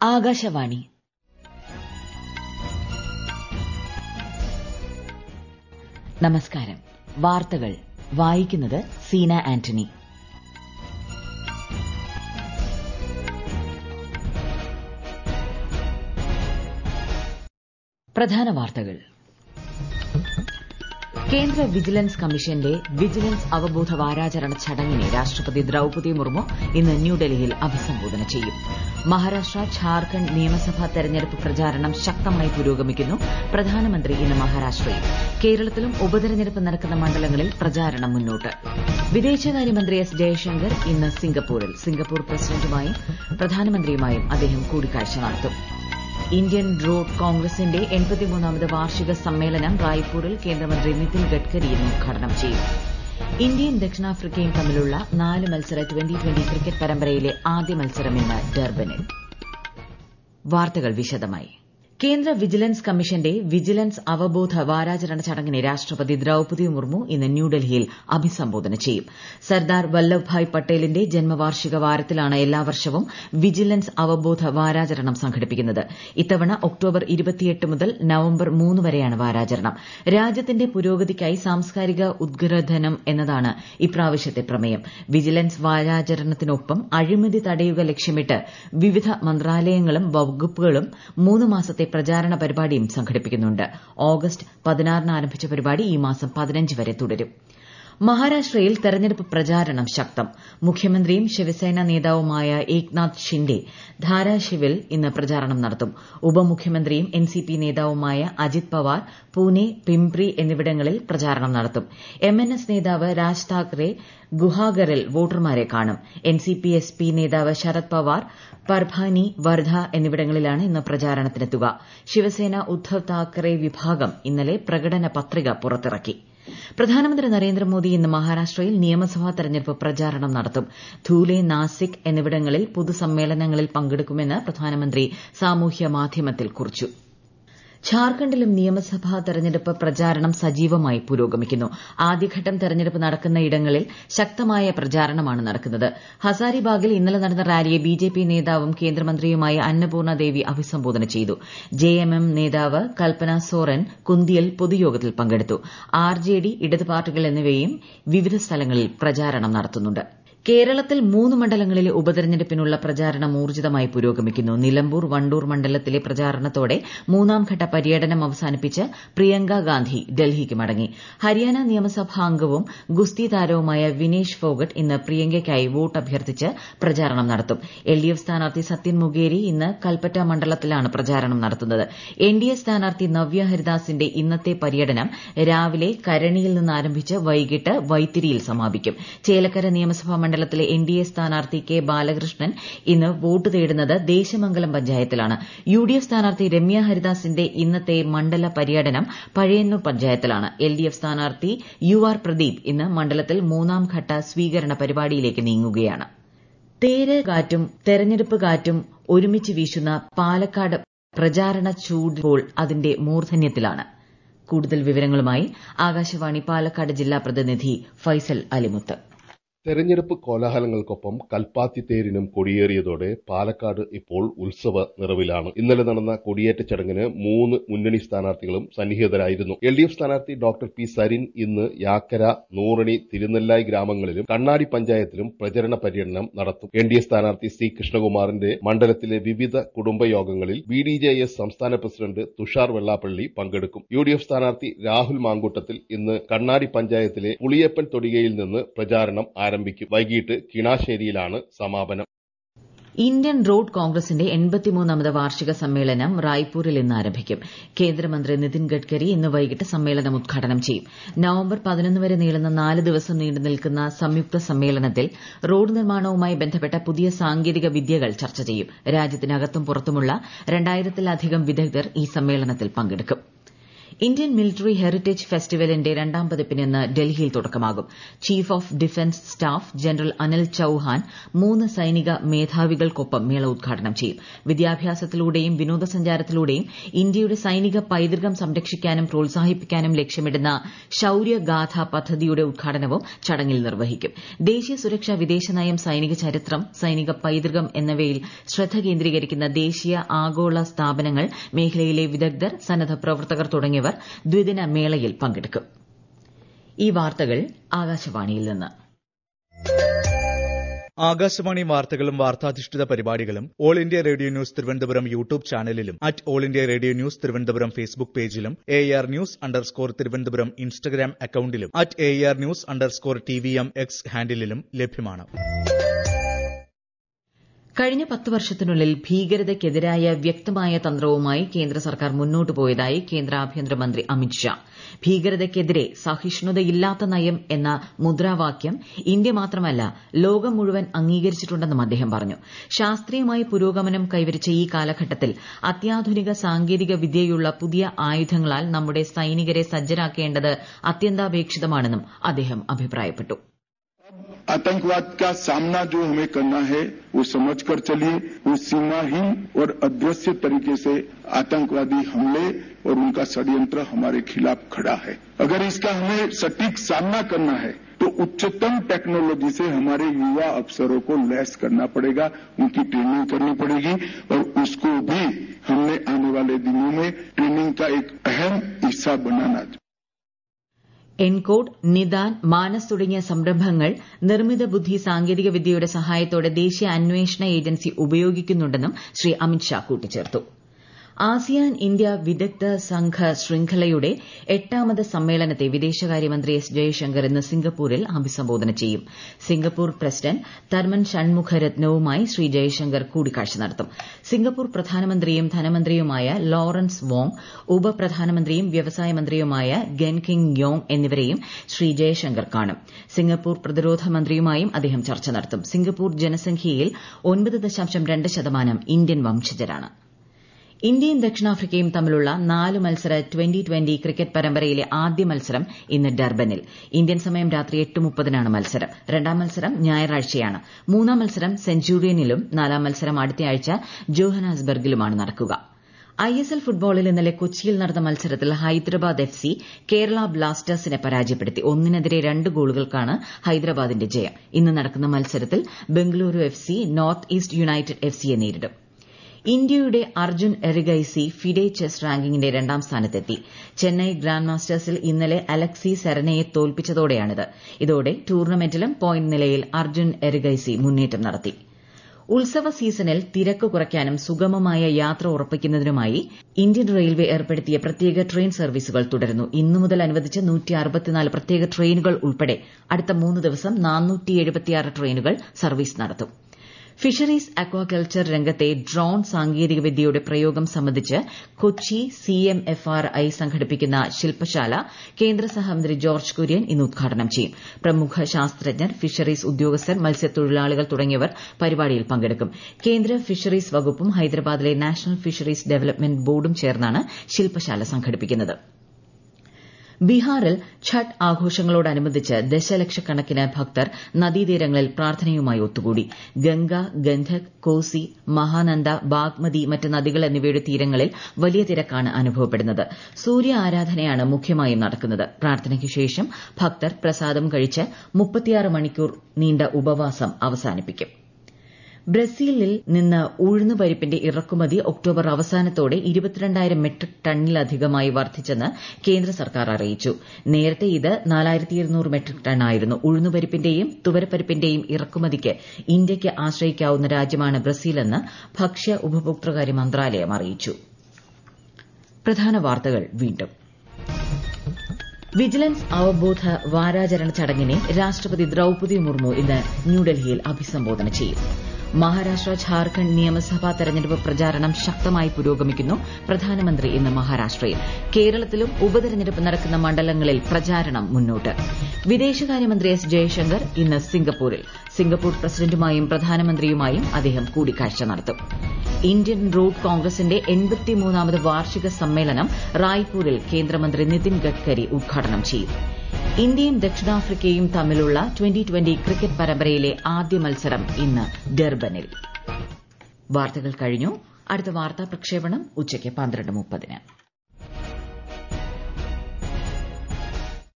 ആകാശവാണി നമസ്കാരം വാർത്തകൾ വായിക്കുന്നത് സീന ആന്റണി പ്രധാന വാർത്തകൾ കേന്ദ്ര വിജിലൻസ് കമ്മീഷന്റെ വിജിലൻസ് അവബോധ വാരാചരണ ചടങ്ങിനെ രാഷ്ട്രപതി ദ്രൌപതി മുർമു ഇന്ന് ന്യൂഡൽഹിയിൽ അഭിസംബോധന ചെയ്യും മഹാരാഷ്ട്ര ഝാർഖണ്ഡ് നിയമസഭാ തെരഞ്ഞെടുപ്പ് പ്രചാരണം ശക്തമായി പുരോഗമിക്കുന്നു പ്രധാനമന്ത്രി ഇന്ന് മഹാരാഷ്ട്രയിൽ കേരളത്തിലും ഉപതെരഞ്ഞെടുപ്പ് നടക്കുന്ന മണ്ഡലങ്ങളിൽ പ്രചാരണം മുന്നോട്ട് വിദേശകാര്യമന്ത്രി എസ് ജയശങ്കർ ഇന്ന് സിംഗപ്പൂരിൽ സിംഗപ്പൂർ പ്രസിഡന്റുമായും പ്രധാനമന്ത്രിയുമായും അദ്ദേഹം കൂടിക്കാഴ്ച നടത്തും ഇന്ത്യൻ റോഡ് കോൺഗ്രസിന്റെ എൺപത്തിമൂന്നാമത് വാർഷിക സമ്മേളനം റായ്പൂരിൽ കേന്ദ്രമന്ത്രി നിതിൻ ഗഡ്കരി ഇന്ന് ഉദ്ഘാടനം ചെയ്യും ഇന്ത്യയും ദക്ഷിണാഫ്രിക്കയും തമ്മിലുള്ള നാല് മത്സര ട്വന്റി ട്വന്റി ക്രിക്കറ്റ് പരമ്പരയിലെ ആദ്യ മത്സരം ഇന്ന് ഡർബനിൽ വാർത്തകൾ വിശദമായി കേന്ദ്ര വിജിലൻസ് കമ്മീഷന്റെ വിജിലൻസ് അവബോധ വാരാചരണ ചടങ്ങിനെ രാഷ്ട്രപതി ദ്രൌപതി മുർമു ഇന്ന് ന്യൂഡൽഹിയിൽ അഭിസംബോധന ചെയ്യും സർദാർ വല്ലഭ്ഭായ് പട്ടേലിന്റെ ജന്മവാർഷിക വാരത്തിലാണ് എല്ലാ വർഷവും വിജിലൻസ് അവബോധ വാരാചരണം സംഘടിപ്പിക്കുന്നത് ഇത്തവണ ഒക്ടോബർ മുതൽ നവംബർ മൂന്ന് വരെയാണ് വാരാചരണം രാജ്യത്തിന്റെ പുരോഗതിക്കായി സാംസ്കാരിക ഉദ്ഗ്രഥനം എന്നതാണ് ഇപ്രാവശ്യത്തെ പ്രമേയം വിജിലൻസ് വാരാചരണത്തിനൊപ്പം അഴിമതി തടയുക ലക്ഷ്യമിട്ട് വിവിധ മന്ത്രാലയങ്ങളും വകുപ്പുകളും മൂന്ന് മാസത്തെ പ്രചാരണ പരിപാടിയും സംഘടിപ്പിക്കുന്നുണ്ട് ഓഗസ്റ്റ് പതിനാറിന് ആരംഭിച്ച പരിപാടി ഈ മാസം പതിനഞ്ച് വരെ തുടരും മഹാരാഷ്ട്രയിൽ തെരഞ്ഞെടുപ്പ് പ്രചാരണം ശക്തം മുഖ്യമന്ത്രിയും ശിവസേന നേതാവുമായ ഏക്നാഥ് ഷിൻഡെ ധാരാശിവിൽ ഇന്ന് പ്രചാരണം നടത്തും ഉപമുഖ്യമന്ത്രിയും എൻസിപി നേതാവുമായ അജിത് പവാർ പൂനെ പിംപ്രി എന്നിവിടങ്ങളിൽ പ്രചാരണം നടത്തും എംഎൻഎസ് നേതാവ് രാജ് താക്കറെ ഗുഹാഗറിൽ വോട്ടർമാരെ കാണും എൻസിപി എസ് പി നേതാവ് ശരത് പവാർ പർഭാനി വർധ എന്നിവിടങ്ങളിലാണ് ഇന്ന് പ്രചാരണത്തിനെത്തുക ശിവസേന ഉദ്ധവ് താക്കറെ വിഭാഗം ഇന്നലെ പ്രകടന പത്രിക പുറത്തിറക്കി പ്രധാനമന്ത്രി നരേന്ദ്രമോദി ഇന്ന് മഹാരാഷ്ട്രയിൽ നിയമസഭാ തെരഞ്ഞെടുപ്പ് പ്രചാരണം നടത്തും ധൂലെ നാസിക് എന്നിവിടങ്ങളിൽ പൊതുസമ്മേളനങ്ങളിൽ പങ്കെടുക്കുമെന്ന് പ്രധാനമന്ത്രി സാമൂഹ്യ മാധ്യമത്തിൽ കുറിച്ചു ഝാർഖണ്ഡിലും നിയമസഭാ തെരഞ്ഞെടുപ്പ് പ്രചാരണം സജീവമായി പുരോഗമിക്കുന്നു ആദ്യഘട്ടം തെരഞ്ഞെടുപ്പ് നടക്കുന്ന ഇടങ്ങളിൽ ശക്തമായ പ്രചാരണമാണ് നടക്കുന്നത് ഹസാരിബാഗിൽ ഇന്നലെ നടന്ന റാലിയെ ബിജെപി നേതാവും കേന്ദ്രമന്ത്രിയുമായ അന്നപൂർണ ദേവി അഭിസംബോധന ചെയ്തു ജെഎംഎം നേതാവ് കൽപ്പന സോറൻ കുന്തിയിൽ പൊതുയോഗത്തിൽ പങ്കെടുത്തു ആർജെഡി ഇടത് പാർട്ടികൾ എന്നിവയും വിവിധ സ്ഥലങ്ങളിൽ പ്രചാരണം നടത്തുന്നുണ്ട് കേരളത്തിൽ മൂന്ന് മണ്ഡലങ്ങളിലെ ഉപതെരഞ്ഞെടുപ്പിനുള്ള പ്രചാരണം ഊർജിതമായി പുരോഗമിക്കുന്നു നിലമ്പൂർ വണ്ടൂർ മണ്ഡലത്തിലെ പ്രചാരണത്തോടെ മൂന്നാംഘട്ട പര്യടനം അവസാനിപ്പിച്ച് പ്രിയങ്ക ഗാന്ധി ഡൽഹിക്ക് മടങ്ങി ഹരിയാന നിയമസഭാ അംഗവും ഗുസ്തി താരവുമായ വിനേഷ് ഫോഗട്ട് ഇന്ന് പ്രിയങ്കയ്ക്കായി വോട്ട് അഭ്യർത്ഥിച്ച് പ്രചാരണം നടത്തും എൽഡിഎഫ് സ്ഥാനാർത്ഥി സത്യൻ മുഖേരി ഇന്ന് കൽപ്പറ്റ മണ്ഡലത്തിലാണ് പ്രചാരണം നടത്തുന്നത് എൻഡിഎ സ്ഥാനാർത്ഥി നവ്യ ഹരിദാസിന്റെ ഇന്നത്തെ പര്യടനം രാവിലെ കരണിയിൽ നിന്ന് ആരംഭിച്ച് വൈകിട്ട് വൈത്തിരിയിൽ സമാപിക്കും ചേലക്കര നിയമസഭാ മണ്ഡലത്തിലെ എൻഡിഎ സ്ഥാനാർത്ഥി കെ ബാലകൃഷ്ണൻ ഇന്ന് വോട്ട് തേടുന്നത് ദേശമംഗലം പഞ്ചായത്തിലാണ് യുഡിഎഫ് സ്ഥാനാർത്ഥി രമ്യ ഹരിദാസിന്റെ ഇന്നത്തെ മണ്ഡല പര്യടനം പഴയന്നൂർ പഞ്ചായത്തിലാണ് എൽഡിഎഫ് സ്ഥാനാർത്ഥി യു ആർ പ്രദീപ് ഇന്ന് മണ്ഡലത്തിൽ മൂന്നാം ഘട്ട സ്വീകരണ പരിപാടിയിലേക്ക് നീങ്ങുകയാണ് തേര് കാറ്റും തെരഞ്ഞെടുപ്പ് കാറ്റും ഒരുമിച്ച് വീശുന്ന പാലക്കാട് പ്രചാരണ ചൂടിപ്പോൾ അതിന്റെ മൂർധന്യത്തിലാണ് കൂടുതൽ വിവരങ്ങളുമായി ആകാശവാണി പാലക്കാട് ജില്ലാ പ്രതിനിധി ഫൈസൽ അലിമുത്ത് തെരഞ്ഞെടുപ്പ് കോലാഹലങ്ങൾക്കൊപ്പം കൽപ്പാത്തി തേരിനും കൊടിയേറിയതോടെ പാലക്കാട് ഇപ്പോൾ ഉത്സവ നിറവിലാണ് ഇന്നലെ നടന്ന കൊടിയേറ്റ ചടങ്ങിന് മൂന്ന് മുന്നണി സ്ഥാനാർത്ഥികളും സന്നിഹിതരായിരുന്നു എൽ ഡി എഫ് സ്ഥാനാർത്ഥി ഡോക്ടർ പി സരിൻ ഇന്ന് യാക്കര നൂറണി തിരുനെല്ലായി ഗ്രാമങ്ങളിലും കണ്ണാടി പഞ്ചായത്തിലും പ്രചരണ പര്യടനം നടത്തും എൻ ഡി എ സ്ഥാനാർത്ഥി സി കൃഷ്ണകുമാറിന്റെ മണ്ഡലത്തിലെ വിവിധ കുടുംബയോഗങ്ങളിൽ ബി ഡി ജെ എസ് സംസ്ഥാന പ്രസിഡന്റ് തുഷാർ വെള്ളാപ്പള്ളി പങ്കെടുക്കും യു ഡി എഫ് സ്ഥാനാർത്ഥി രാഹുൽ മാങ്കൂട്ടത്തിൽ ഇന്ന് കണ്ണാടി പഞ്ചായത്തിലെ പുളിയപ്പൻ തൊടികയിൽ നിന്ന് പ്രചാരണം ആരംഭിക്കും വൈകിട്ട് കിണാശ്ശേരിയിലാണ് സമാപനം ഇന്ത്യൻ റോഡ് കോൺഗ്രസിന്റെ എൺപത്തിമൂന്നാമത് വാർഷിക സമ്മേളനം റായ്പൂരിൽ ഇന്ന് ആരംഭിക്കും കേന്ദ്രമന്ത്രി നിതിൻ ഗഡ്കരി ഇന്ന് വൈകിട്ട് സമ്മേളനം ഉദ്ഘാടനം ചെയ്യും നവംബർ പതിനൊന്ന് വരെ നീളുന്ന നാല് ദിവസം നീണ്ടു നിൽക്കുന്ന സംയുക്ത സമ്മേളനത്തിൽ റോഡ് നിർമ്മാണവുമായി ബന്ധപ്പെട്ട പുതിയ സാങ്കേതിക വിദ്യകൾ ചർച്ച ചെയ്യും രാജ്യത്തിനകത്തും പുറത്തുമുള്ള രണ്ടായിരത്തിലധികം വിദഗ്ധർ ഈ സമ്മേളനത്തിൽ പങ്കെടുക്കും ഇന്ത്യൻ മിലിറ്ററി ഹെറിറ്റേജ് ഫെസ്റ്റിവലിന്റെ രണ്ടാം പതിപ്പിന് ഇന്ന് ഡൽഹിയിൽ തുടക്കമാകും chief of defence staff general Anil Chauhan മൂന്ന് സൈനിക മേധാവികൾക്കൊപ്പം മേള ഉദ്ഘാടനം ചെയ്യും വിദ്യാഭ്യാസത്തിലൂടെയും വിനോദസഞ്ചാരത്തിലൂടെയും ഇന്ത്യയുടെ സൈനിക പൈതൃകം സംരക്ഷിക്കാനും പ്രോത്സാഹിപ്പിക്കാനും ലക്ഷ്യമിടുന്ന ശൌര്യഗാഥ പദ്ധതിയുടെ ഉദ്ഘാടനവും ചടങ്ങിൽ നിർവഹിക്കും ദേശീയ സുരക്ഷ വിദേശനയം സൈനിക ചരിത്രം സൈനിക പൈതൃകം എന്നിവയിൽ ശ്രദ്ധ കേന്ദ്രീകരിക്കുന്ന ദേശീയ ആഗോള സ്ഥാപനങ്ങൾ മേഖലയിലെ വിദഗ്ധർ സന്നദ്ധ പ്രവർത്തകർ തുടങ്ങിയവർ ദ്വിദിന മേളയിൽ പങ്കെടുക്കും ഈ വാർത്തകൾ ആകാശവാണിയിൽ നിന്ന് ആകാശവാണി വാർത്തകളും വാർത്താധിഷ്ഠിത പരിപാടികളും all India radio news Thiruvananthapuram YouTube ചാനലിലും at all India radio news Thiruvananthapuram Facebook പേജിലും A R news underscore Thiruvananthapuram Instagram അക്കൌണ്ടിലും at A R news underscore T V M X ഹാൻഡിലും ലഭ്യമാണ് കഴിഞ്ഞ പത്ത് വർഷത്തിനുള്ളിൽ ഭീകരതയ്ക്കെതിരായ വ്യക്തമായ തന്ത്രവുമായി കേന്ദ്ര സർക്കാർ മുന്നോട്ട് പോയതായി കേന്ദ്ര ആഭ്യന്തരമന്ത്രി അമിത് ഷാ ഭീകരതയ്ക്കെതിരെ സഹിഷ്ണുതയില്ലാത്ത നയം എന്ന മുദ്രാവാക്യം ഇന്ത്യ മാത്രമല്ല ലോകം മുഴുവൻ അംഗീകരിച്ചിട്ടുണ്ടെന്നും അദ്ദേഹം പറഞ്ഞു ശാസ്ത്രീയമായ പുരോഗമനം കൈവരിച്ച ഈ കാലഘട്ടത്തിൽ അത്യാധുനിക സാങ്കേതിക വിദ്യയുള്ള പുതിയ ആയുധങ്ങളാൽ നമ്മുടെ സൈനികരെ സജ്ജരാക്കേണ്ടത് അത്യന്താപേക്ഷിതമാണെന്നും അദ്ദേഹം അഭിപ്രായപ്പെട്ടു आतंकवाद का सामना जो हमें करना है वो समझ कर चलिए वो सीमाहीन और अदृश्य तरीके से आतंकवादी हमले और उनका षड्यंत्र हमारे खिलाफ खड़ा है अगर इसका हमें सटीक सामना करना है तो उच्चतम टेक्नोलॉजी से हमारे युवा अफसरों को लैस करना पड़ेगा उनकी ट्रेनिंग करनी पड़ेगी और उसको भी हमने आने वाले दिनों में ट्रेनिंग का एक अहम हिस्सा बनाना എൻകോഡ് നിദാൻ മാനസ് തുടങ്ങിയ സംരംഭങ്ങൾ നിർമ്മിത ബുദ്ധി സാങ്കേതിക വിദ്യയുടെ സഹായത്തോടെ ദേശീയ അന്വേഷണ ഏജൻസി ഉപയോഗിക്കുന്നുണ്ടെന്നും ശ്രീ അമിത് ഷാ കൂട്ടിച്ചേർത്തു ആസിയാൻ ഇന്ത്യ വിദഗ്ധ സംഘ ശൃംഖലയുടെ എട്ടാമത് സമ്മേളനത്തെ വിദേശകാര്യമന്ത്രി എസ് ജയശങ്കർ ഇന്ന് സിംഗപ്പൂരിൽ അഭിസംബോധന ചെയ്യും സിംഗപ്പൂർ പ്രസിഡന്റ് തർമൻ ഷൺമുഖരത്നവുമായി ശ്രീ ജയശങ്കർ കൂടിക്കാഴ്ച നടത്തും സിംഗപ്പൂർ പ്രധാനമന്ത്രിയും ധനമന്ത്രിയുമായ ലോറൻസ് വോങ് ഉപപ്രധാനമന്ത്രിയും വ്യവസായ മന്ത്രിയുമായ ഗെൻ കിങ് യോങ് എന്നിവരെയും ശ്രീ ജയശങ്കർ കാണും സിംഗപ്പൂർ പ്രതിരോധ മന്ത്രിയുമായും അദ്ദേഹം ചർച്ച നടത്തും സിംഗപ്പൂർ ജനസംഖ്യയിൽ ഒൻപത് ദശാംശം രണ്ട് ശതമാനം ഇന്ത്യൻ വംശജരാണ് ഇന്ത്യയും ദക്ഷിണാഫ്രിക്കയും തമ്മിലുള്ള നാല് മത്സര ട്വന്റി ട്വന്റി ക്രിക്കറ്റ് പരമ്പരയിലെ ആദ്യ മത്സരം ഇന്ന് ഡർബനിൽ ഇന്ത്യൻ സമയം രാത്രി എട്ട് മുപ്പതിനാണ് മത്സരം രണ്ടാം മത്സരം ഞായറാഴ്ചയാണ് മൂന്നാം മത്സരം സെഞ്ചുറിയനിലും നാലാം മത്സരം അടുത്തയാഴ്ച ജോഹനാസ്ബർഗിലുമാണ് നടക്കുക ഐ എസ് എൽ ഫുട്ബോളിൽ ഇന്നലെ കൊച്ചിയിൽ നടന്ന മത്സരത്തിൽ ഹൈദരാബാദ് എഫ് സി കേരള ബ്ലാസ്റ്റേഴ്സിനെ പരാജയപ്പെടുത്തി ഒന്നിനെതിരെ രണ്ട് ഗോളുകൾക്കാണ് ഹൈദരാബാദിന്റെ ജയം ഇന്ന് നടക്കുന്ന മത്സരത്തിൽ Bengaluru F C north east united F സിയെ നേരിടും ഇന്ത്യയുടെ അർജുൻ എറിഗൈസി ഫിഡെ ചെസ് റാങ്കിങ്ങിന്റെ രണ്ടാം സ്ഥാനത്തെത്തി ചെന്നൈ ഗ്രാൻഡ് മാസ്റ്റേഴ്സിൽ ഇന്നലെ അലക്സി സെറനയെ തോൽപ്പിച്ചതോടെയാണിത് ഇതോടെ ടൂർണമെന്റിലും പോയിന്റ് നിലയിൽ അർജുൻ എറിഗൈസി മുന്നേറ്റം നടത്തി ഉത്സവ സീസണിൽ തിരക്ക് കുറയ്ക്കാനും സുഗമമായ യാത്ര ഉറപ്പിക്കുന്നതിനുമായി ഇന്ത്യൻ റെയിൽവേ ഏർപ്പെടുത്തിയ പ്രത്യേക ട്രെയിൻ സർവീസുകൾ തുടരുന്നു ഇന്നു മുതൽ അനുവദിച്ച പ്രത്യേക ട്രെയിനുകൾ ഉൾപ്പെടെ അടുത്ത മൂന്ന് ദിവസം ട്രെയിനുകൾ സർവീസ് നടത്തും ഫിഷറീസ് അക്വാകൾച്ചർ രംഗത്തെ ഡ്രോൺ സാങ്കേതികവിദ്യയുടെ പ്രയോഗം സംബന്ധിച്ച് കൊച്ചി സിഎംഎഫ്ആർഐ സംഘടിപ്പിക്കുന്ന ശില്പശാല കേന്ദ്ര സഹമന്ത്രി ജോർജ് കുര്യൻ ഇന്ന് ഉദ്ഘാടനം ചെയ്യും പ്രമുഖ ശാസ്ത്രജ്ഞർ ഫിഷറീസ് ഉദ്യോഗസ്ഥർ മത്സ്യത്തൊഴിലാളികൾ തുടങ്ങിയവർ പരിപാടിയിൽ പങ്കെടുക്കും കേന്ദ്ര ഫിഷറീസ് വകുപ്പും ഹൈദരാബാദിലെ നാഷണൽ ഫിഷറീസ് ഡെവലപ്മെന്റ് ബോർഡും ചേർന്നാണ് ശില്പശാല സംഘടിപ്പിക്കുന്നത് ബീഹാറിൽ ഛഠ് ആഘോഷങ്ങളോടനുബന്ധിച്ച് ദശലക്ഷക്കണക്കിന് ഭക്തർ നദീതീരങ്ങളിൽ പ്രാർത്ഥനയുമായി ഒത്തുകൂടി ഗംഗ ഗന്ധക് കോസി മഹാനന്ദ ബാഗ്മതി മറ്റ് നദികൾ എന്നിവയുടെ തീരങ്ങളിൽ വലിയ തിരക്കാണ് അനുഭവപ്പെടുന്നത് സൂര്യ ആരാധനയാണ് മുഖ്യമായും നടക്കുന്നത് പ്രാർത്ഥനയ്ക്ക് ശേഷം ഭക്തർ പ്രസാദം കഴിച്ച് മുപ്പത്തിയാറ് മണിക്കൂർ നീണ്ട ഉപവാസം അവസാനിപ്പിക്കും ബ്രസീലിൽ നിന്ന് ഉഴുന്നുപരിപ്പിന്റെ ഇറക്കുമതി ഒക്ടോബർ അവസാനത്തോടെ ഇരുപത്തിരണ്ടായിരം മെട്രിക് ടണ്ണിലധികമായി വർദ്ധിച്ചെന്ന് കേന്ദ്ര സർക്കാർ അറിയിച്ചു നേരത്തെ ഇത് നാലായിരത്തി ഇരുന്നൂറ് മെട്രിക് ടൺ ആയിരുന്നു ഉഴുന്നുപരിപ്പിന്റെയും തുവരപ്പരിപ്പിന്റെയും ഇറക്കുമതിക്ക് ഇന്ത്യയ്ക്ക് ആശ്രയിക്കാവുന്ന രാജ്യമാണ് ബ്രസീലെന്ന് ഭക്ഷ്യ ഉപഭോക്തൃകാര്യ മന്ത്രാലയം അറിയിച്ചു പ്രധാന വാർത്തകൾ വീണ്ടും വിജിലൻസ് അവബോധ വാരാചരണ ചടങ്ങിനെ രാഷ്ട്രപതി ദ്രൌപതി മുർമു ഇന്ന് ന്യൂഡൽഹിയിൽ അഭിസംബോധന ചെയ്യും മഹാരാഷ്ട്ര ഝാർഖണ്ഡ് നിയമസഭാ തെരഞ്ഞെടുപ്പ് പ്രചാരണം ശക്തമായി പുരോഗമിക്കുന്നു പ്രധാനമന്ത്രി ഇന്ന് മഹാരാഷ്ട്രയിൽ കേരളത്തിലും ഉപതെരഞ്ഞെടുപ്പ് നടക്കുന്ന മണ്ഡലങ്ങളിൽ പ്രചാരണം മുന്നോട്ട് വിദേശകാര്യമന്ത്രി എസ് ജയശങ്കർ ഇന്ന് സിംഗപ്പൂരിൽ സിംഗപ്പൂർ പ്രസിഡന്റുമായും പ്രധാനമന്ത്രിയുമായും അദ്ദേഹം കൂടിക്കാഴ്ച നടത്തും ഇന്ത്യൻ റോഡ് കോൺഗ്രസിന്റെ എൺപത്തിമൂന്നാമത് വാർഷിക സമ്മേളനം റായ്പൂരിൽ കേന്ദ്രമന്ത്രി നിതിൻ ഗഡ്കരി ഉദ്ഘാടനം ചെയ്യും ഇന്ത്യയും ദക്ഷിണാഫ്രിക്കയും തമ്മിലുള്ള ട്വന്റി ട്വന്റി ക്രിക്കറ്റ് പരമ്പരയിലെ ആദ്യ മത്സരം ഇന്ന് ഡെർബനിൽ വാർത്തകൾ കഴിഞ്ഞു അടുത്ത വാർത്താ പ്രക്ഷേപണം ഉച്ചയ്ക്ക് പന്ത്രണ്ട് മുപ്പതിന്